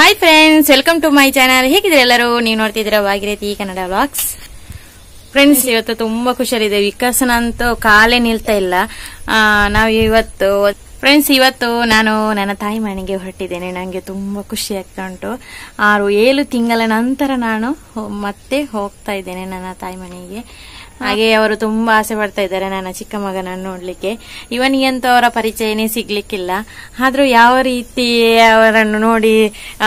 Hi friends welcome to my channel ಹೇಗಿದ್ರೆ ಎಲ್ಲರೂ ನೀವು ನೋಡ್ತಿದ್ದೀರಾ ಭಾಗಿರಥಿ ಕನ್ನಡ ವ್ಲಾಗ್ಸ್ ಫ್ರೆಂಡ್ಸ್ ಇವತ್ತು ತುಂಬಾ ಖುಷಿಯಲ್ಲಿದೆ ವಿಕಸನ ಅಂತೂ ಕಾಲೇ ನಿಲ್ತಾ ಇಲ್ಲ ಆ, ನಾವು ಇವತ್ತು ಫ್ರೆಂಡ್ಸ್ ಇವತ್ತು ನಾನು ನನ್ನ ತಾಯಿ ಮನೆಗೆ ಹೊರಟಿದ್ದೇನೆ ನನಗೆ ತುಂಬಾ ಖುಷಿ ಆಗ್ತಾ ಉಂಟು ಆರು ಏಳು ತಿಂಗಳ ನಂತರ ನಾನು ಹೋ- ಮತ್ತೆ ಹೋಗ್ತಾ ಇದ್ದೇನೆ ನನ್ನ ತಾಯಿ ಮನೆಗೆ ಹಾಗೆ ಅವರು ತುಂಬಾ ಆಸೆ ಪಡ್ತಾ ಇದ್ದಾರೆ ನನ್ನ ಚಿಕ್ಕ ಮಗನನ್ನು ನೋಡ್ಲಿಕ್ಕೆ ಇವನಿಗಂತೂ ಅವರ ಪರಿಚಯನೇ ಸಿಗ್ಲಿಕ್ಕಿಲ್ಲ ಆದ್ರೂ ಯಾವ ರೀತಿ ಅವರನ್ನು ನೋಡಿ ಆ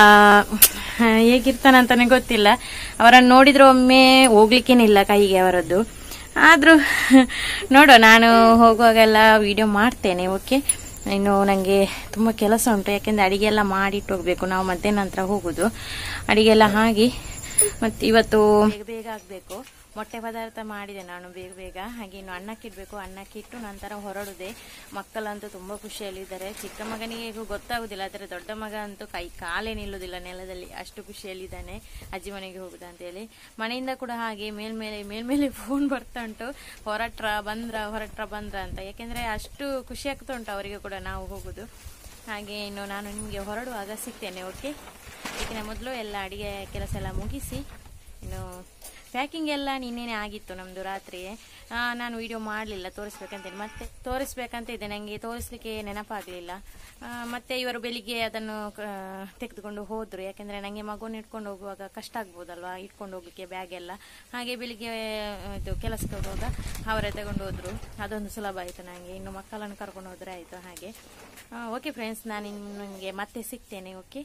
ಹೇಗಿರ್ತಾನಂತಾನೆ ಗೊತ್ತಿಲ್ಲ ಅವರನ್ನು ನೋಡಿದ್ರೆ ಒಮ್ಮೆ ಹೋಗ್ಲಿಕ್ಕೇನಿಲ್ಲ ಕೈಗೆ ಅವರದ್ದು ಆದ್ರೂ ನೋಡೋ ನಾನು ಹೋಗುವಾಗೆಲ್ಲ ವಿಡಿಯೋ ಮಾಡ್ತೇನೆ ಓಕೆ ಇನ್ನು ನನಗೆ ತುಂಬ ಕೆಲಸ ಉಂಟು ಯಾಕೆಂದ್ರೆ ಅಡಿಗೆ ಎಲ್ಲ ಮಾಡಿಟ್ಟು ಹೋಗ್ಬೇಕು ನಾವು ಮಧ್ಯಾಹ್ನ ನಂತರ ಹೋಗುದು ಅಡಿಗೆ ಎಲ್ಲ ಹಾಗೆ ಮತ್ತೆ ಇವತ್ತು ಬೇಗ ಬೇಗ ಆಗ್ಬೇಕು ಮೊಟ್ಟೆ ಪದಾರ್ಥ ಮಾಡಿದೆ ನಾನು ಬೇಗ ಬೇಗ ಹಾಗೆ ಇನ್ನು ಅನ್ನಕ್ಕಿಡ್ಬೇಕು ಅನ್ನಕ್ಕಿಟ್ಟು ನಂತರ ಹೊರಡುದೆ ಮಕ್ಕಳಂತೂ ತುಂಬಾ ಖುಷಿಯಲ್ಲಿದ್ದಾರೆ ಚಿಕ್ಕ ಮಗನಿಗೆ ಈಗ ಗೊತ್ತಾಗುದಿಲ್ಲ ಆದರೆ ದೊಡ್ಡ ಮಗ ಅಂತೂ ಕೈ ಕಾಲೇ ನಿಲ್ಲುದಿಲ್ಲ ನೆಲದಲ್ಲಿ ಅಷ್ಟು ಖುಷಿಯಲ್ಲಿದ್ದಾನೆ ಅಜ್ಜಿ ಮನೆಗೆ ಹೋಗುದಾ ಅಂತ ಹೇಳಿ ಮನೆಯಿಂದ ಕೂಡ ಹಾಗೆ ಮೇಲ್ಮೇಲೆ ಮೇಲ್ಮೇಲೆ ಫೋನ್ ಬರ್ತಾ ಉಂಟು ಹೊರಟ್ರ ಬಂದ್ರ ಹೊರಟ್ರ ಬಂದ್ರ ಅಂತ ಯಾಕೆಂದ್ರೆ ಅಷ್ಟು ಖುಷಿ ಆಗ್ತಾ ಉಂಟು ಅವರಿಗೆ ಕೂಡ ನಾವು ಹೋಗುದು ಹಾಗೆ ಇನ್ನು ನಾನು ನಿಮಗೆ ಹೊರಡುವಾಗ ಸಿಗ್ತೇನೆ ಓಕೆ ಇದಕ್ಕಿಂತ ಮೊದಲು ಎಲ್ಲ ಅಡಿಗೆ ಕೆಲಸ ಎಲ್ಲ ಮುಗಿಸಿ ಇನ್ನು ಪ್ಯಾಕಿಂಗ್ ಎಲ್ಲ ನಿನ್ನೆನೆ ಆಗಿತ್ತು ನಮ್ದು ರಾತ್ರಿ ಆ, ನಾನು ವಿಡಿಯೋ ಮಾಡಲಿಲ್ಲ ತೋರಿಸ್ಬೇಕಂತೇಳಿ ಮತ್ತೆ ತೋರಿಸ್ಬೇಕಂತ ಇದೆ ನನಗೆ ತೋರಿಸ್ಲಿಕ್ಕೆ ನೆನಪಾಗಲಿಲ್ಲ ಮತ್ತೆ ಇವರು ಬೆಳಿಗ್ಗೆ ಅದನ್ನು ಆ, ತೆಗೆದುಕೊಂಡು ಹೋದ್ರು ಯಾಕೆಂದ್ರೆ ನನಗೆ ಮಗುವನ್ನು ಇಟ್ಕೊಂಡು ಹೋಗುವಾಗ ಕಷ್ಟ ಆಗ್ಬೋದಲ್ವಾ ಇಟ್ಕೊಂಡು ಹೋಗ್ಲಿಕ್ಕೆ ಬ್ಯಾಗ್ ಎಲ್ಲ ಹಾಗೆ ಬೆಳಿಗ್ಗೆ ಆ, ಇದು ಕೆಲಸಕ್ಕೆ ಹೋಗುವಾಗ ಅವರೇ ತಗೊಂಡು ಹೋದ್ರು ಅದೊಂದು ಸುಲಭ ಆಯಿತು ನನಗೆ ಇನ್ನು ಮಕ್ಕಳನ್ನು ಕರ್ಕೊಂಡು ಹೋದ್ರೆ ಆಯಿತು ಹಾಗೆ ಓಕೆ ಫ್ರೆಂಡ್ಸ್ ನಾನು ನಿಮಗೆ ಮತ್ತೆ ಸಿಗ್ತೇನೆ ಓಕೆ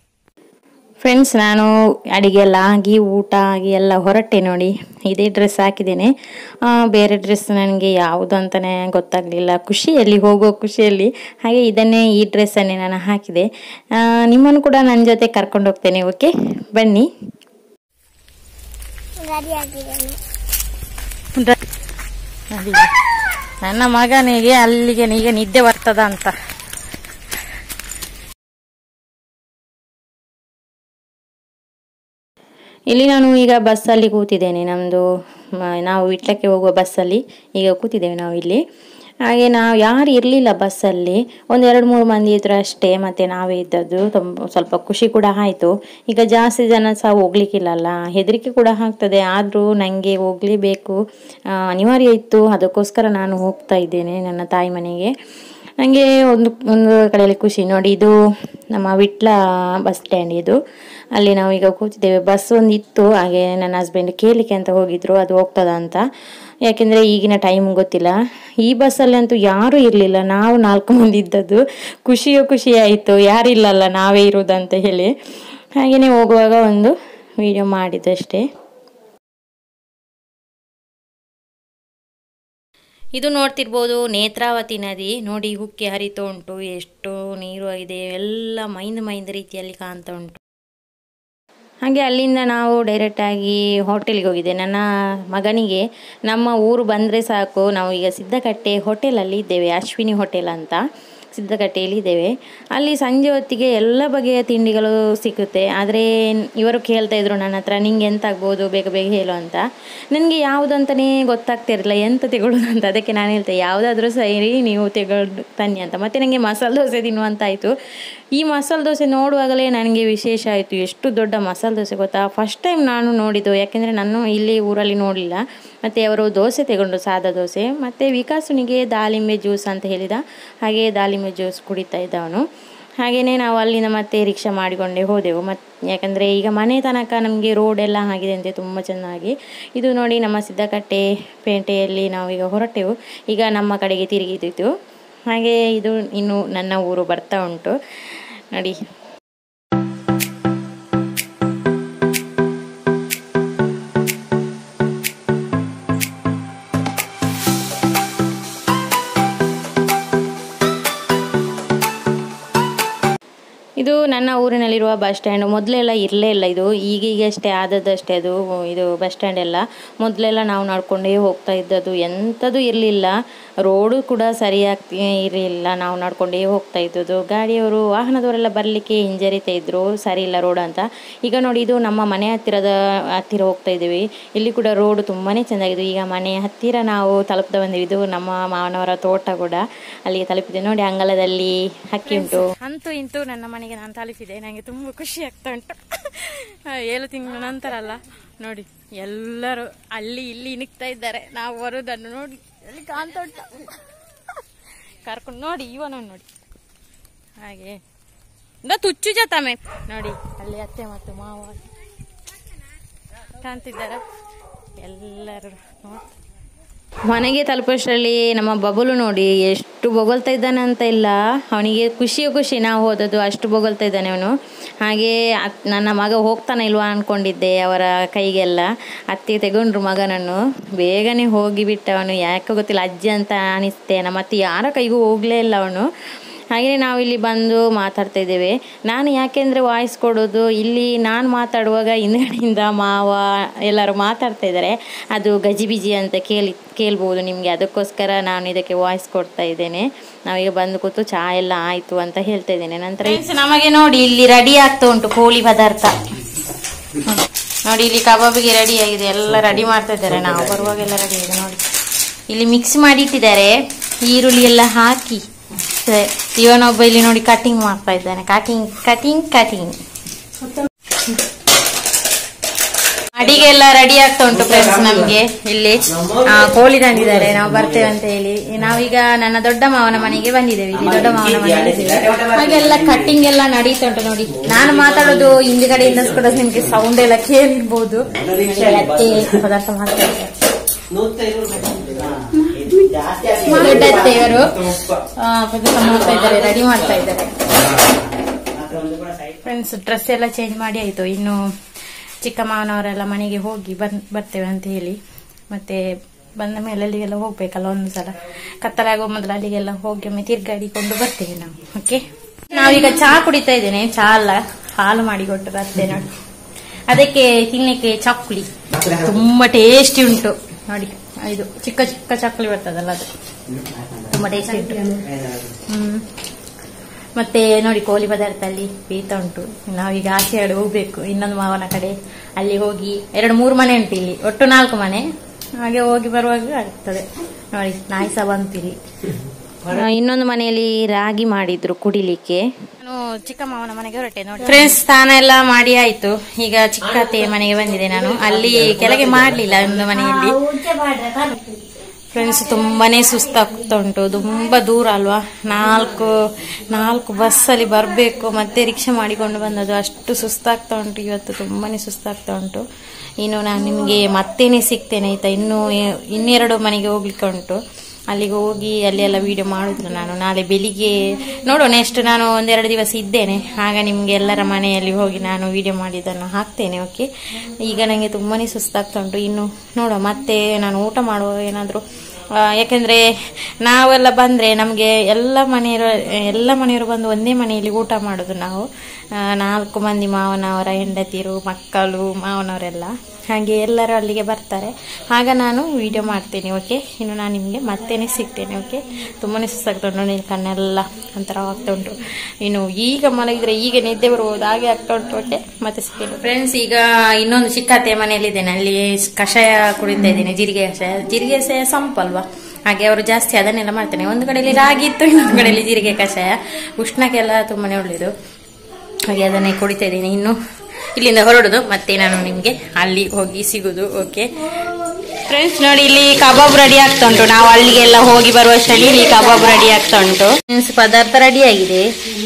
ಫ್ರೆಂಡ್ಸ್ ನಾನು ಅಡಿಗೆ ಎಲ್ಲ ಆಗಿ ಊಟ ಆಗಿ ಎಲ್ಲ ಹೊರಟೆ ನೋಡಿ ಇದೇ ಡ್ರೆಸ್ ಹಾಕಿದ್ದೇನೆ ಆ, ಬೇರೆ ಡ್ರೆಸ್ ನನಗೆ ಯಾವುದು ಅಂತಲೇ ಗೊತ್ತಾಗಲಿಲ್ಲ ಖುಷಿಯಲ್ಲಿ ಹೋಗೋ ಖುಷಿಯಲ್ಲಿ ಹಾಗೆ ಇದನ್ನೇ ಈ ಡ್ರೆಸ್ಸನ್ನೇ ನಾನು ಹಾಕಿದೆ ಆ, ನಿಮ್ಮನ್ನು ಕೂಡ ನನ್ನ ಜೊತೆ ಕರ್ಕೊಂಡು ಹೋಗ್ತೇನೆ ಓಕೆ ಬನ್ನಿ ಗಾಡಿ ಆಗಿದ್ದೇನೆ ನನ್ನ ಮಗನಿಗೆ ಅಲ್ಲಿಗೆ ಈಗ ನಿದ್ದೆ ಬರ್ತದ ಅಂತ ಇಲ್ಲಿ ನಾನು ಈಗ ಬಸ್ಸಲ್ಲಿ ಕೂತಿದ್ದೇನೆ ನಮ್ಮದು ನಾವು ವಿಟ್ಲಕ್ಕೆ ಹೋಗುವ ಬಸ್ಸಲ್ಲಿ ಈಗ ಕೂತಿದ್ದೇವೆ ನಾವು ಇಲ್ಲಿ ಹಾಗೆ ನಾವು ಯಾರು ಇರಲಿಲ್ಲ ಬಸ್ಸಲ್ಲಿ ಒಂದು ಎರಡು ಮೂರು ಮಂದಿ ಇದ್ರು ಅಷ್ಟೇ ಮತ್ತು ನಾವೇ ಇದ್ದದ್ದು ತುಂಬ ಸ್ವಲ್ಪ ಖುಷಿ ಕೂಡ ಆಯಿತು ಈಗ ಜಾಸ್ತಿ ಜನ ಸಹ ಹೋಗ್ಲಿಕ್ಕಿಲ್ಲಲ್ಲ ಹೆದರಿಕೆ ಕೂಡ ಆಗ್ತದೆ ಆದರೂ ನನಗೆ ಹೋಗಲೇಬೇಕು ಅನಿವಾರ್ಯ ಇತ್ತು ಅದಕ್ಕೋಸ್ಕರ ನಾನು ಹೋಗ್ತಾ ಇದ್ದೇನೆ ನನ್ನ ತಾಯಿ ಮನೆಗೆ ನನಗೆ ಒಂದು ಒಂದು ಕಡೆಯಲ್ಲಿ ಖುಷಿ ನೋಡಿ ಇದು ನಮ್ಮ ವಿಟ್ಲ ಬಸ್ ಸ್ಟ್ಯಾಂಡ್ ಇದು ಅಲ್ಲಿ ನಾವು ಈಗ ಕೂತಿದ್ದೇವೆ ಬಸ್ ಒಂದು ಇತ್ತು ಹಾಗೆ ನನ್ನ ಹಸ್ಬೆಂಡ್ ಕೇಳಲಿಕ್ಕೆ ಅಂತ ಹೋಗಿದ್ರು ಅದು ಹೋಗ್ತದ ಅಂತ ಯಾಕೆಂದರೆ ಈಗಿನ ಟೈಮ್ ಗೊತ್ತಿಲ್ಲ ಈ ಬಸ್ಸಲ್ಲಿ ಅಂತೂ ಯಾರೂ ಇರಲಿಲ್ಲ ನಾವು ನಾಲ್ಕು ಮಂದಿ ಇದ್ದದ್ದು ಖುಷಿಯೋ ಖುಷಿ ಆಯಿತು ಯಾರಿಲ್ಲಲ್ಲ ನಾವೇ ಇರುವುದಂತ ಹೇಳಿ ಹಾಗೆಯೇ ಹೋಗುವಾಗ ಒಂದು ವಿಡಿಯೋ ಮಾಡಿದ್ದಷ್ಟೇ ಇದು ನೋಡ್ತಿರ್ಬೋದು ನೇತ್ರಾವತಿ ನದಿ ನೋಡಿ ಹುಕ್ಕಿ ಹರಿತಾ ಉಂಟು ಎಷ್ಟು ನೀರು ಆಗಿದೆ ಎಲ್ಲ ಮೈಂದ್ ಮೈಂದ್ ರೀತಿಯಲ್ಲಿ ಕಾಣ್ತಾ ಉಂಟು ಹಾಗೆ ಅಲ್ಲಿಂದ ನಾವು ಡೈರೆಕ್ಟಾಗಿ ಹೋಟೆಲ್ಗೆ ಹೋಗಿದ್ದೆ ನನ್ನ ಮಗನಿಗೆ ನಮ್ಮ ಊರು ಬಂದರೆ ಸಾಕು ನಾವು ಈಗ ಸಿದ್ದಕಟ್ಟೆ ಹೋಟೆಲಲ್ಲಿ ಇದ್ದೇವೆ ಅಶ್ವಿನಿ ಹೋಟೆಲ್ ಅಂತ ಸಿದ್ದಕಟ್ಟೆಯಲ್ಲಿ ಇದ್ದೇವೆ ಅಲ್ಲಿ ಸಂಜೆ ಹೊತ್ತಿಗೆ ಎಲ್ಲ ಬಗೆಯ ತಿಂಡಿಗಳು ಸಿಗುತ್ತೆ ಆದರೆ ಇವರು ಕೇಳ್ತಾ ಇದ್ರು ನನ್ನ ಹತ್ರ ನಿಂಗೆ ಎಂತ ಆಗ್ಬೋದು ಬೇಗ ಬೇಗ ಹೇಳು ಅಂತ ನನಗೆ ಯಾವುದಂತಲೇ ಗೊತ್ತಾಗ್ತಿರಲಿಲ್ಲ ಎಂತ ತೆಗೊಳ್ಳೋದು ಅಂತ ಅದಕ್ಕೆ ನಾನು ಹೇಳ್ತೆ ಯಾವುದಾದ್ರೂ ಸರಿ ನೀವು ತೆಗೊಳ್ದು ತನ್ನಿ ಅಂತ ಮತ್ತು ನನಗೆ ಮಸಾಲೆ ದೋಸೆ ತಿನ್ನುವಂತಾಯಿತು ಈ ಮಸಾಲೆ ದೋಸೆ ನೋಡುವಾಗಲೇ ನನಗೆ ವಿಶೇಷ ಆಯಿತು ಎಷ್ಟು ದೊಡ್ಡ ಮಸಾಲೆ ದೋಸೆ ಗೊತ್ತಾ ಫಸ್ಟ್ ಟೈಮ್ ನಾನು ನೋಡಿದ್ದು ಯಾಕೆಂದರೆ ನಾನು ಇಲ್ಲಿ ಊರಲ್ಲಿ ನೋಡಲಿಲ್ಲ ಮತ್ತು ಅವರು ದೋಸೆ ತಗೊಂಡು ಸಾದಾ ದೋಸೆ ಮತ್ತು ವಿಕಾಸುನಿಗೆ ದಾಳಿಂಬೆ ಜ್ಯೂಸ್ ಅಂತ ಹೇಳಿದ ಹಾಗೆ ದಾಳಿಂಬೆ ಜ್ಯೂಸ್ ಕುಡಿತಾ ಇದ್ದ ಅವನು ಹಾಗೆಯೇ ನಾವು ಅಲ್ಲಿಂದ ಮತ್ತೆ ರಿಕ್ಷಾ ಮಾಡಿಕೊಂಡೇ ಹೋದೆವು ಮತ್ತು ಯಾಕಂದರೆ ಈಗ ಮನೆ ತನಕ ನಮಗೆ ರೋಡ್ ಎಲ್ಲ ಆಗಿದೆ ಅಂತೆ ತುಂಬ ಚೆನ್ನಾಗಿ ಇದು ನೋಡಿ ನಮ್ಮ ಸಿದ್ದಕಟ್ಟೆ ಪೇಟೆಯಲ್ಲಿ ನಾವೀಗ ಹೊರಟೆವು ಈಗ ನಮ್ಮ ಕಡೆಗೆ ತಿರುಗಿದಿತ್ತು ಹಾಗೆ ಇದು ಇನ್ನು ನನ್ನ ಊರು ಬರ್ತಾ ಉಂಟು ನೋಡಿ ಇದು ನನ್ನ ಊರಿನಲ್ಲಿರುವ ಬಸ್ ಸ್ಟ್ಯಾಂಡ್ ಮೊದಲೆಲ್ಲ ಇರಲೇ ಇಲ್ಲ ಇದು ಈಗೀಗಷ್ಟೇ ಆದದ್ದಷ್ಟೇ ಅದು ಇದು ಬಸ್ ಸ್ಟ್ಯಾಂಡ್ ಎಲ್ಲ ಮೊದಲೆಲ್ಲ ನಾವು ನಡ್ಕೊಂಡೇ ಹೋಗ್ತಾ ಇದ್ದದ್ದು ಎಂಥದ್ದು ಇರಲಿಲ್ಲ ರೋಡು ಕೂಡ ಸರಿಯಾಗಿ ಇರಲಿಲ್ಲ ನಾವು ನಡ್ಕೊಂಡೇ ಹೋಗ್ತಾ ಇದ್ದದ್ದು ಗಾಡಿಯವರು ವಾಹನದವರೆಲ್ಲ ಬರಲಿಕ್ಕೆ ಹಿಂಜರಿತಾ ಇದ್ರು ಸರಿ ಇಲ್ಲ ರೋಡ್ ಅಂತ ಈಗ ನೋಡಿ ಇದು ನಮ್ಮ ಮನೆ ಹತ್ತಿರದ ಹತ್ತಿರ ಹೋಗ್ತಾ ಇದ್ದೀವಿ ಇಲ್ಲಿ ಕೂಡ ರೋಡ್ ತುಂಬಾ ಚೆನ್ನಾಗಿದೆ ಈಗ ಮನೆ ಹತ್ತಿರ ನಾವು ತಲುಪ್ತಾ ಬಂದಿವಿ ಇದು ನಮ್ಮ ಮಾವನವರ ತೋಟ ಕೂಡ ಅಲ್ಲಿಗೆ ತಲುಪಿದೆ ನೋಡಿ ಅಂಗಳದಲ್ಲಿ ಹಕ್ಕಿ ಉಂಟು ಅಂತೂ ಇಂತೂ ನನ್ನ ಮನೆಗೆ ನಾನು ತಲುಪಿದೆ ನನಗೆ ತುಂಬ ಖುಷಿ ಆಗ್ತಾ ಉಂಟು ಏಳು ತಿಂಗಳ ನಂತರ ಅಲ್ಲ ನೋಡಿ ಎಲ್ಲರೂ ಅಲ್ಲಿ ಇಲ್ಲಿ ನಿಕ್ತಾ ಇದ್ದಾರೆ ನಾವು ಬರುವುದನ್ನು ನೋಡಿ ಅಲ್ಲಿ ಕಾಣ್ತಾ ಉಂಟು ಕರ್ಕೊಂಡು ನೋಡಿ ಇವನನ್ನು ನೋಡಿ ಹಾಗೆ ಇಂದ ತುಚ್ಚು ಜತಮೆ ನೋಡಿ ಅಲ್ಲಿ ಅತ್ತೆ ಮತ್ತು ಮಾವ ಕಾಣ್ತಿದ್ದಾರ ಎಲ್ಲರೂ ನೋಡ್ತಾ ಮನೆಗೆ ತಲುಪೋಷ್ಟರಲ್ಲಿ ನಮ್ಮ ಬಬಲು ನೋಡಿ ಎಷ್ಟು ಬೊಗಳ್ತಾ ಇದ್ದಾನೆ ಅಂತ ಇಲ್ಲ ಅವನಿಗೆ ಖುಷಿಯೋ ಖುಷಿ ನಾವು ಹೋದದ್ದು ಅಷ್ಟು ಬೊಗಳ್ತಾ ಇದ್ದಾನೆ ಅವನು ಹಾಗೆ ಅತ್- ನನ್ನ ಮಗ ಹೋಗ್ತಾನೆ ಇಲ್ವಾ ಅಂದ್ಕೊಂಡಿದ್ದೆ ಅವರ ಕೈಗೆಲ್ಲ ಅತ್ತೆ ತೆಗೊಂಡ್ರು ಮಗನನ್ನು ಬೇಗನೆ ಹೋಗಿಬಿಟ್ಟ ಅವನು ಯಾಕೆ ಗೊತ್ತಿಲ್ಲ ಅಜ್ಜಿ ಅಂತ ಅನಿಸ್ತೇನೆ ಮತ್ತು ಯಾರ ಕೈಗೂ ಹೋಗಲೇ ಇಲ್ಲ ಅವನು ಹಾಗೆಯೇ ನಾವು ಇಲ್ಲಿ ಬಂದು ಮಾತಾಡ್ತಾ ಇದ್ದೇವೆ ನಾನು ಯಾಕೆಂದರೆ ವಾಯ್ಸ್ ಕೊಡೋದು ಇಲ್ಲಿ ನಾನು ಮಾತಾಡುವಾಗ ಹಿಂದ್ಗಡೆಯಿಂದ ಮಾವ ಎಲ್ಲರೂ ಮಾತಾಡ್ತಾ ಇದ್ದಾರೆ ಅದು ಗಜಿಬಿಜಿ ಅಂತ ಕೇಳಿ ಕೇಳ್ಬೋದು ನಿಮಗೆ ಅದಕ್ಕೋಸ್ಕರ ನಾನು ಇದಕ್ಕೆ ವಾಯ್ಸ್ ಕೊಡ್ತಾ ಇದ್ದೇನೆ ನಾವೀಗ ಬಂದು ಕೂತು ಚಹಾ ಎಲ್ಲ ಆಯಿತು ಅಂತ ಹೇಳ್ತಾ ಇದ್ದೇನೆ ನಂತರ ನಮಗೆ ನೋಡಿ ಇಲ್ಲಿ ರೆಡಿ ಆಗ್ತಾ ಉಂಟು ಕೋಳಿ ಪದಾರ್ಥ ನೋಡಿ ಇಲ್ಲಿ ಕಬಾಬಿಗೆ ರೆಡಿ ಆಗಿದೆ ಎಲ್ಲ ರೆಡಿ ಮಾಡ್ತಾ ಇದ್ದಾರೆ ನಾವು ಬರುವಾಗೆಲ್ಲ ರೆಡಿ ಆಗಿದೆ ನೋಡಿ ಇಲ್ಲಿ ಮಿಕ್ಸ್ ಮಾಡಿ ಇಟ್ಟಿದ್ದಾರೆ ಈರುಳ್ಳಿ ಎಲ್ಲ ಹಾಕಿ ಸರಿ. ಇವನೊಬ್ಬ ಇಲ್ಲಿ ನೋಡಿ ಕಟಿಂಗ್ ಮಾಡ್ತಾ ಇದ್ದಾನೆ ಕಟಿಂಗ್ ಕಟಿಂಗ್ ಕಟಿಂಗ್ ಅಡಿಗೆ ಎಲ್ಲ ರೆಡಿ ಆಗ್ತಾ ಉಂಟು ಫ್ರೆಂಡ್ಸ್ ನಮ್ಗೆ ಇಲ್ಲಿ ಆ, ಕೋಳಿ ತಂದಿದ್ದಾರೆ ನಾವು ಬರ್ತೇವೆ ಅಂತ ಹೇಳಿ ನಾವೀಗ ನನ್ನ ದೊಡ್ಡ ಮಾವನ ಮನೆಗೆ ಬಂದಿದ್ದೇವೆ ಇಲ್ಲಿ ದೊಡ್ಡ ಮಾವನ ಮನೆಗೆ ಇದ್ದೇವೆ ಹಾಗೆಲ್ಲ ಕಟ್ಟಿಂಗ್ ಎಲ್ಲ ನಡೀತಾ ಉಂಟು ನೋಡಿ ನಾನು ಮಾತಾಡೋದು ಹಿಂದ್ಗಡೆಯಿಂದ ಕೂಡ ನಿಮ್ಗೆ ಸೌಂಡ್ ಎಲ್ಲ ಕೇಳಿರ್ಬೋದು ಅತ್ತೆ ಪದಾರ್ಥ ಮಾಡ್ತಾ ಇದ್ದಾರೆ ದೊಡ್ಡ ಅತ್ತೆಯವರು ಆ, ಪದಾರ್ಥ ಮಾಡ್ತಾ ಇದ್ದಾರೆ ರೆಡಿ ಮಾಡ್ತಾ ಇದ್ದಾರೆ ಫ್ರೆಂಡ್ಸ್ ಡ್ರೆಸ್ ಎಲ್ಲ ಚೇಂಜ್ ಮಾಡಿ ಆಯ್ತು ಇನ್ನು ಚಿಕ್ಕ ಮಾವನವರೆಲ್ಲ ಮನೆಗೆ ಹೋಗಿ ಬನ್ ಬರ್ತೇವೆ ಅಂತ ಹೇಳಿ ಮತ್ತೆ ಬಂದ ಮೇಲೆ ಅಲ್ಲಿಗೆಲ್ಲ ಹೋಗ್ಬೇಕಲ್ಲ ಒಂದು ಸಲ ಕತ್ತಲಾಗೋ ಮೊದಲು ಅಲ್ಲಿಗೆಲ್ಲ ಹೋಗಿ ಒಮ್ಮೆ ತಿರ್ಗಾಡಿಕೊಂಡು ಬರ್ತೇವೆ ನಾವು ಓಕೆ ನಾವೀಗ ಚಹಾ ಕುಡಿತಾ ಇದ್ದೇನೆ ಚಹಾ ಅಲ್ಲ ಹಾಲು ಮಾಡಿ ಕೊಟ್ಟರು ಅತ್ತೆ ನೋಡಿ ಅದಕ್ಕೆ ತಿನ್ನಕ್ಕೆ ಚಕ್ಕುಲಿ ತುಂಬಾ ಟೇಸ್ಟಿ ಉಂಟು ನೋಡಿ ಇದು ಚಿಕ್ಕ ಚಿಕ್ಕ ಚಕ್ಕುಲಿ ಬರ್ತದಲ್ಲ ಅದು ತುಂಬಾ ಟೇಸ್ಟಿ ಉಂಟು ಹ್ಮ್ ಮತ್ತೆ ನೋಡಿ ಕೋಳಿ ಪದಾರ್ಥ ಅಲ್ಲಿ ಪೀತ ಉಂಟು ನಾವೀಗ ಆಚೆ ಕಡೆ ಹೋಗ್ಬೇಕು ಇನ್ನೊಂದು ಮಾವನ ಕಡೆ ಅಲ್ಲಿ ಹೋಗಿ ಎರಡು ಮೂರು ಮನೆ ಉಂಟು ಇಲ್ಲಿ ಒಟ್ಟು ನಾಲ್ಕು ಮನೆ ಹಾಗೆ ಹೋಗಿ ಬರುವಾಗ ಆಗ್ತದೆ ನೋಡಿ ನಾಯಿ ಸಹ ಬಂತು ಇಲ್ಲಿ ಇನ್ನೊಂದು ಮನೆಯಲ್ಲಿ ರಾಗಿ ಮಾಡಿದ್ರು ಕುಡಿಲಿಕ್ಕೆ ನಾನು ಚಿಕ್ಕ ಮಾವನ ಮನೆಗೆ ಹೊರಟೆ ನೋಡಿ ಫ್ರೆಂಡ್ಸ್ ಸ್ನಾನ ಎಲ್ಲ ಮಾಡಿ ಆಯ್ತು ಈಗ ಚಿಕ್ಕ ಅತ್ತೆಯ ಮನೆಗೆ ಬಂದಿದೆ ನಾನು ಅಲ್ಲಿ ಕೆಳಗೆ ಮಾಡ್ಲಿಲ್ಲ ಒಂದು ಮನೆಯಲ್ಲಿ ಫ್ರೆಂಡ್ಸ್ ತುಂಬಾನೇ ಸುಸ್ತಾಗ್ತಾ ಉಂಟು ತುಂಬಾ ದೂರ ಅಲ್ವಾ ನಾಲ್ಕು ನಾಲ್ಕು ಬಸ್ಸಲ್ಲಿ ಬರಬೇಕು ಮತ್ತೆ ರಿಕ್ಷಾ ಮಾಡಿಕೊಂಡು ಬಂದದ್ದು ಅಷ್ಟು ಸುಸ್ತಾಗ್ತಾ ಉಂಟು ಇವತ್ತು ತುಂಬಾನೇ ಸುಸ್ತಾಗ್ತಾ ಉಂಟು ಇನ್ನು ನಾನು ನಿಮಗೆ ಮತ್ತೇನೆ ಸಿಗ್ತೇನೆ ಆಯ್ತಾ ಇನ್ನು ಎ- ಇನ್ನೆರಡು ಮನೆಗೆ ಹೋಗ್ಲಿಕ್ಕೆ ಉಂಟು ಅಲ್ಲಿಗೆ ಹೋಗಿ ಅಲ್ಲಿ ಎಲ್ಲ ವಿಡಿಯೋ ಮಾಡಿದ್ರು ನಾನು ನಾಳೆ ಬೆಳಿಗ್ಗೆ ನೋಡೋಣ ಎಷ್ಟು ನಾನು ಒಂದೆರಡು ದಿವಸ ಇದ್ದೇನೆ ಆಗ ನಿಮ್ಗೆ ಎಲ್ಲರ ಮನೆಯಲ್ಲಿ ಹೋಗಿ ನಾನು ವಿಡಿಯೋ ಮಾಡಿದ್ದನ್ನು ಹಾಕ್ತೇನೆ ಓಕೆ ಈಗ ನನಗೆ ತುಂಬಾನೇ ಸುಸ್ತಾಗ್ತಾ ಉಂಟು ಇನ್ನು ನೋಡುವ ಮತ್ತೆ ನಾನು ಊಟ ಮಾಡುವ ಏನಾದರೂ ಯಾಕೆಂದ್ರೆ ನಾವೆಲ್ಲ ಬಂದ್ರೆ ನಮಗೆ ಎಲ್ಲ ಮನೆಯವರು ಎಲ್ಲ ಮನೆಯವರು ಬಂದು ಒಂದೇ ಮನೆಯಲ್ಲಿ ಊಟ ಮಾಡೋದು ನಾವು ಆ, ನಾಲ್ಕು ಮಂದಿ ಮಾವನವರ ಹೆಂಡತಿರು ಮಕ್ಕಳು ಮಾವನವರೆಲ್ಲ ಹಾಗೆ ಎಲ್ಲರೂ ಅಲ್ಲಿಗೆ ಬರ್ತಾರೆ ಆಗ ನಾನು ವಿಡಿಯೋ ಮಾಡ್ತೇನೆ ಓಕೆ ಇನ್ನು ನಾನು ನಿಮಗೆ ಮತ್ತೇನೆ ಸಿಗ್ತೇನೆ ಓಕೆ ತುಂಬಾನೇ ಸುಸ್ತಾಗ್ತಾ ಉಂಟು ನಿನ್ನ ಕಣ್ಣೆಲ್ಲ ಒಂಥರ ಆಗ್ತಾ ಉಂಟು ಇನ್ನು ಈಗ ಮಲಗಿದ್ರೆ ಈಗ ನಿದ್ದೆ ಬರ್ಬೋದು ಹಾಗೆ ಆಗ್ತಾ ಉಂಟು ಓಕೆ ಮತ್ತೆ ಸಿಗ್ತೇನೆ ಫ್ರೆಂಡ್ಸ್ ಈಗ ಇನ್ನೊಂದು ಚಿಕ್ಕತ್ತೆ ಮನೆಯಲ್ಲಿದ್ದೇನೆ ಅಲ್ಲಿ ಕಷಾಯ ಕುಡಿತಾ ಇದ್ದೇನೆ ಜೀರಿಗೆ ಕಷಾಯ ಜೀರಿಗೆ ಕಷಾಯ ಸಂಪಲ್ವಾ ಹಾಗೆ ಅವರು ಜಾಸ್ತಿ ಅದನ್ನೆಲ್ಲ ಮಾಡ್ತೇನೆ ಒಂದು ಕಡೆಯಲ್ಲಿ ರಾಗಿ ಇತ್ತು ಇನ್ನೊಂದು ಕಡೆಯಲ್ಲಿ ಜೀರಿಗೆ ಕಷಾಯ ಉಷ್ಣಕ್ಕೆಲ್ಲ ತುಂಬಾನೇ ಒಳ್ಳೇದು ಹಾಗೆ ಅದನ್ನೇ ಕುಡಿತಾ ಇದ್ದೀನಿ ಇನ್ನು ಇಲ್ಲಿಂದ ಹೊರಡುದು ಮತ್ತೆ ನಾನು ನಿಮ್ಗೆ ಅಲ್ಲಿ ಹೋಗಿ ಸಿಗುದು ಓಕೆ ಫ್ರೆಂಡ್ಸ್ ನೋಡಿ ಇಲ್ಲಿ ಕಬಾಬ್ ರೆಡಿ ಆಗ್ತಾ ಉಂಟು ನಾವು ಅಲ್ಲಿಗೆಲ್ಲ ಹೋಗಿ ಬರುವಷ್ಟರಲ್ಲಿ ಇಲ್ಲಿ ಕಬಾಬ್ ರೆಡಿ ಆಗ್ತಾ ಉಂಟು ಫ್ರೆಂಡ್ಸ್ ಪದಾರ್ಥ ರೆಡಿ ಆಗಿದೆ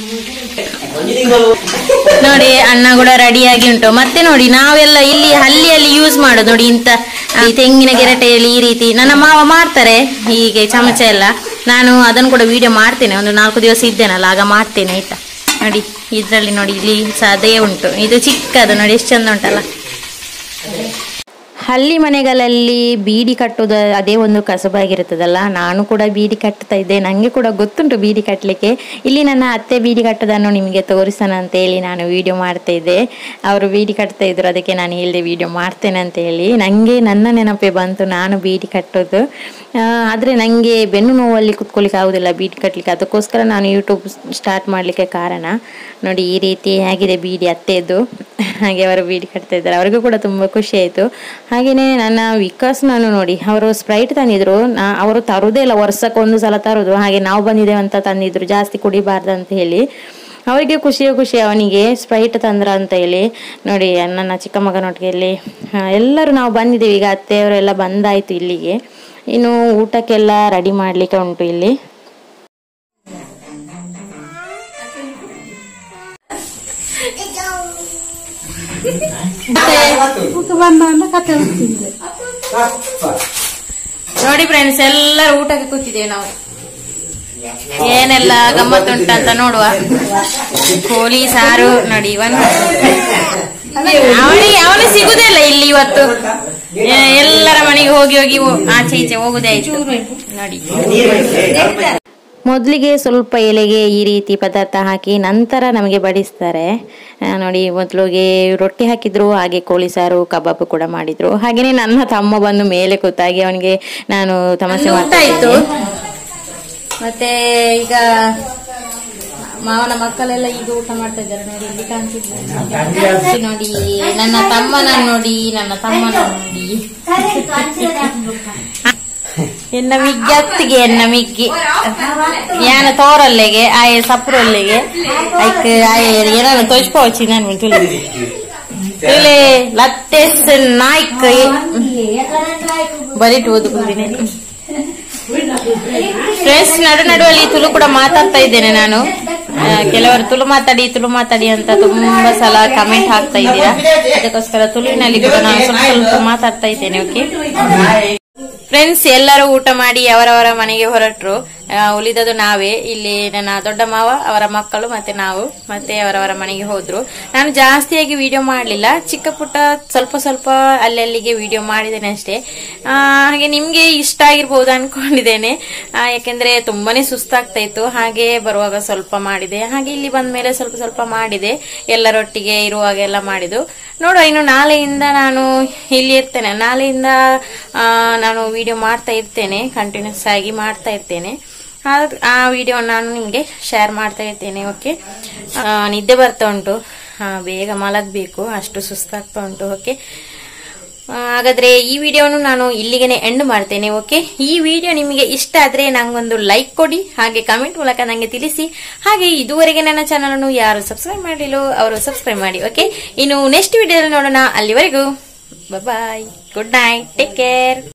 ನೋಡಿ ಅನ್ನ ಕೂಡ ರೆಡಿಯಾಗಿ ಉಂಟು ಮತ್ತೆ ನೋಡಿ ನಾವೆಲ್ಲ ಇಲ್ಲಿ ಹಳ್ಳಿಯಲ್ಲಿ ಯೂಸ್ ಮಾಡೋದು ನೋಡಿ ಇಂತ ಈ ತೆಂಗಿನ ಗೆರಟೆಯಲ್ಲಿ ಈ ರೀತಿ ನನ್ನ ಮಾವ ಮಾಡ್ತಾರೆ ಹೀಗೆ ಚಮಚ ಎಲ್ಲ ನಾನು ಅದನ್ನು ಕೂಡ ವಿಡಿಯೋ ಮಾಡ್ತೇನೆ ಒಂದು ನಾಲ್ಕು ದಿವಸ ಇದ್ದೇನಲ್ಲ ಆಗ ಮಾಡ್ತೇನೆ ಆಯ್ತಾ ನೋಡಿ ಇದ್ರಲ್ಲಿ ನೋಡಿ ಇಲ್ಲಿ ಸಹ ಅದೇ ಉಂಟು ಇದು ಚಿಕ್ಕದು ನೋಡಿ ಎಷ್ಟು ಚಂದ ಉಂಟಲ್ಲ ಹಳ್ಳಿ ಮನೆಗಳಲ್ಲಿ ಬೀಡಿ ಕಟ್ಟೋದು ಅದೇ ಒಂದು ಕಸಬಾಗಿರುತ್ತದಲ್ಲ ನಾನು ಕೂಡ ಬೀಡಿ ಕಟ್ತಾ ಇದ್ದೆ ನನಗೆ ಕೂಡ ಗೊತ್ತುಂಟು ಬೀಡಿ ಕಟ್ಟಲಿಕ್ಕೆ ಇಲ್ಲಿ ನನ್ನ ಅತ್ತೆ ಬೀಡಿ ಕಟ್ಟೋದನ್ನು ನಿಮಗೆ ತೋರಿಸೋಣ ಅಂತ ಹೇಳಿ ನಾನು ವಿಡಿಯೋ ಮಾಡ್ತಾ ಇದ್ದೆ ಅವರು ಬೀಡಿ ಕಟ್ತಾ ಇದ್ರು ಅದಕ್ಕೆ ನಾನು ಹೇಳಿದೆ ವಿಡಿಯೋ ಮಾಡ್ತೇನೆ ಅಂತ ಹೇಳಿ ನನಗೆ ನನ್ನ ನೆನಪೇ ಬಂತು ನಾನು ಬೀಡಿ ಕಟ್ಟೋದು ಆದರೆ ನನಗೆ ಬೆನ್ನು ನೋವಲ್ಲಿ ಕುತ್ಕೊಳ್ಳಿಕ್ಕೆ ಆಗೋದಿಲ್ಲ ಬೀಡಿ ಕಟ್ಟಲಿಕ್ಕೆ ಅದಕ್ಕೋಸ್ಕರ ನಾನು ಯೂಟ್ಯೂಬ್ ಸ್ಟಾರ್ಟ್ ಮಾಡಲಿಕ್ಕೆ ಕಾರಣ ನೋಡಿ ಈ ರೀತಿ ಆಗಿದೆ ಬೀಡಿ ಅತ್ತೆದು ಹಾಗೆ ಅವರು ಬೀಡಿ ಕಟ್ತಾ ಇದ್ದಾರೆ ಅವರಿಗೂ ಕೂಡ ತುಂಬ ಖುಷಿ ಆಯಿತು ಹಾಗೆಯೇ ನನ್ನ ವಿಕಾಸ್ ನಾನು ನೋಡಿ ಅವರು ಸ್ಪ್ರೈಟ್ ತಂದಿದ್ರು ನಾ ಅವರು ತರೋದೇ ಇಲ್ಲ ವರ್ಷಕ್ಕೆ ಒಂದು ಸಲ ತರೋದು ಹಾಗೆ ನಾವು ಬಂದಿದ್ದೇವೆ ಅಂತ ತಂದಿದ್ರು ಜಾಸ್ತಿ ಕುಡಿಬಾರ್ದು ಅಂತ ಹೇಳಿ ಅವರಿಗೆ ಖುಷಿಯೋ ಖುಷಿ ಅವನಿಗೆ ಸ್ಪ್ರೈಟ್ ತಂದ್ರ ಅಂತ ಹೇಳಿ ನೋಡಿ ನನ್ನ ಚಿಕ್ಕ ಮಗನೊಟ್ಟಿಗೆ ಇಲ್ಲಿ ಆ, ಎಲ್ಲರೂ ನಾವು ಬಂದಿದ್ದೇವೆ ಈಗ ಅತ್ತೆಯವರೆಲ್ಲ ಬಂದಾಯಿತು ಇಲ್ಲಿಗೆ ಇನ್ನು ಊಟಕ್ಕೆಲ್ಲ ರೆಡಿ ಮಾಡಲಿಕ್ಕೆ ಉಂಟು ಇಲ್ಲಿ ನೋಡಿ ಫ್ರೆಂಡ್ಸ್ ಎಲ್ಲರೂ ಊಟಕ್ಕೆ ಕೂತಿದ್ದೇವೆ ನಾವು ಏನೆಲ್ಲ ಗಮ್ಮತ್ತುಂಟು ಅಂತ ನೋಡುವ ಕೋಳಿ ಸಾರು ನೋಡಿ ಇವನ್ ಅವನಿಗೆ ಅವನಿಗೆ ಸಿಗುದೇ ಇಲ್ಲ ಇಲ್ಲಿ ಇವತ್ತು ಏ- ಎಲ್ಲರ ಮನೆಗೆ ಹೋಗಿ ಹೋಗಿ ಹೋ- ಆಚೆ ಈಚೆ ಹೋಗುದೇ ಆಯ್ತು ನೋಡಿ ಮೊದಲಿಗೆ ಸ್ವಲ್ಪ ಎಲೆಗೆ ಈ ರೀತಿ ಪದಾರ್ಥ ಹಾಕಿ ನಂತರ ನಮಗೆ ಬಡಿಸ್ತಾರೆ ಆ, ನೋಡಿ ಮೊದಲಿಗೆ ರೊಟ್ಟಿ ಹಾಕಿದ್ರು ಹಾಗೆ ಕೋಳಿ ಸಾರು ಕಬಾಬ್ ಕೂಡ ಮಾಡಿದ್ರು ಹಾಗೇನೆ ನನ್ನ ತಮ್ಮ ಬಂದು ಮೇಲೆ ಕೂತಾಗಿ ಅವನಿಗೆ ನಾನು ತಮಾಷೆ ಮಾಡ್ತಾ ಇತ್ತು ಮತ್ತೆ ಈಗ ಮಾವನ ಮಕ್ಕಳೆಲ್ಲ ಈಗ ಊಟ ಮಾಡ್ತಾ ಇದ್ದಾರೆ ನೋಡಿ ಇಲ್ಲಿ ಕಾಣ್ತಿದ್ದಾರೆ ನೋಡಿ ನನ್ನ ತಮ್ಮನ ನೋಡಿ ನನ್ನ ತಮ್ಮನ ನೋಡಿ ಎನ್ನ ಮಿಗ್ಗಿ ಅತ್ತಿಗೆ ಎನ್ನ ಮಿಗ್ಗಿ ಯಾನ ತೋರಲ್ಲೆಗೆ ಆಯೆ ಸಪ್ರೊಲ್ಲೆಗೆ ಐಕ್ ಆಯೆ ಏನಾದ್ರು ತೋಚ್ಕೋಚಿ ನಾನು ತುಳಿ ತುಳಿ ಲತ್ತೆಸ್ ನಾಯ್ಕ್ ಬರೀಟ್ ಓದುకుంದಿನಿ ಫ್ರೆಂಡ್ಸ್ ನಡು ನಡುವಲ್ಲಿ ತುಳು ಕೂಡ ಮಾತಾಡ್ತಾ ಇದ್ದೇನೆ ನಾನು ಆ, ಕೆಲವರು ತುಳು ಮಾತಾಡಿ ತುಳು ಮಾತಾಡಿ ಅಂತ ತುಂಬಾ ಸಲ ಕಮೆಂಟ್ ಹಾಕ್ತಾ ಇದ್ದೀರಾ ಅದಕ್ಕೋಸ್ಕರ ತುಳುವಿನಲ್ಲಿ ಕೂಡ ನಾನು ಸ್ವಲ್ಪ ಸ್ವಲ್ಪ ಮಾತಾಡ್ತಾ ಇದ್ದೇನೆ ಓಕೆ ಫ್ರೆಂಡ್ಸ್ ಎಲ್ಲರೂ ಊಟ ಮಾಡಿ ಅವರವರ ಮನೆಗೆ ಹೊರಟ್ರು ಆ, ಉಳಿದದು ನಾವೇ ಇಲ್ಲಿ ನನ್ನ ದೊಡ್ಡ ಮಾವ ಅವರ ಮಕ್ಕಳು ಮತ್ತೆ ನಾವು ಮತ್ತೆ ಅವರವರ ಮನೆಗೆ ಹೋದ್ರು ನಾನು ಜಾಸ್ತಿಯಾಗಿ ವಿಡಿಯೋ ಮಾಡಲಿಲ್ಲ ಚಿಕ್ಕ ಪುಟ್ಟ ಸ್ವಲ್ಪ ಸ್ವಲ್ಪ ಅಲ್ಲಲ್ಲಿಗೆ ವಿಡಿಯೋ ಮಾಡಿದ್ದೇನೆ ಅಷ್ಟೇ ಆ, ಹಾಗೆ ನಿಮ್ಗೆ ಇಷ್ಟ ಆಗಿರ್ಬೋದು ಅನ್ಕೊಂಡಿದ್ದೇನೆ ಆ, ಯಾಕೆಂದ್ರೆ ತುಂಬಾನೇ ಸುಸ್ತಾಗ್ತಾ ಇತ್ತು ಹಾಗೆ ಬರುವಾಗ ಸ್ವಲ್ಪ ಮಾಡಿದೆ ಹಾಗೆ ಇಲ್ಲಿ ಬಂದ ಮೇಲೆ ಸ್ವಲ್ಪ ಸ್ವಲ್ಪ ಮಾಡಿದೆ ಎಲ್ಲರೊಟ್ಟಿಗೆ ಇರುವಾಗ ಎಲ್ಲ ಮಾಡಿದ್ದು ನೋಡುವ ಇನ್ನು ನಾಳೆಯಿಂದ ನಾನು ಇಲ್ಲಿ ಇರ್ತೇನೆ ನಾಳೆಯಿಂದ ಆ, ನಾನು ವಿಡಿಯೋ ಮಾಡ್ತಾ ಇರ್ತೇನೆ ಕಂಟಿನ್ಯೂಸ್ ಆಗಿ ಮಾಡ್ತಾ ಇರ್ತೇನೆ ಆ- ಆ ವಿಡಿಯೋ ನಾನು ನಿಮಗೆ ಶೇರ್ ಮಾಡ್ತಾ ಇರ್ತೇನೆ ಓಕೆ ಆ, ನಿದ್ದೆ ಬರ್ತಾ ಉಂಟು ಆ, ಬೇಗ ಮಲಗಬೇಕು ಅಷ್ಟು ಸುಸ್ತಾಗ್ತಾ ಉಂಟು ಓಕೆ ಆ, ಹಾಗಾದ್ರೆ ಈ ವಿಡಿಯೋನು ನಾನು ಇಲ್ಲಿಗೆನೆ ಎಂಡ್ ಮಾಡ್ತೇನೆ ಓಕೆ ಈ ವಿಡಿಯೋ ನಿಮಗೆ ಇಷ್ಟ ಆದ್ರೆ ನಂಗೊಂದು ಲೈಕ್ ಕೊಡಿ ಹಾಗೆ ಕಮೆಂಟ್ ಮೂಲಕ ನಂಗೆ ತಿಳಿಸಿ ಹಾಗೆ ಇದುವರೆಗೆ ನನ್ನ ಚಾನಲ್ ಅನ್ನು ಯಾರು ಸಬ್ಸ್ಕ್ರೈಬ್ ಮಾಡಿಲ್ಲ ಅವರು ಸಬ್ಸ್ಕ್ರೈಬ್ ಮಾಡಿ ಓಕೆ ಇನ್ನು ನೆಕ್ಸ್ಟ್ ವಿಡಿಯೋದಲ್ಲಿ ನೋಡೋಣ ಅಲ್ಲಿವರೆಗೂ bye good night take care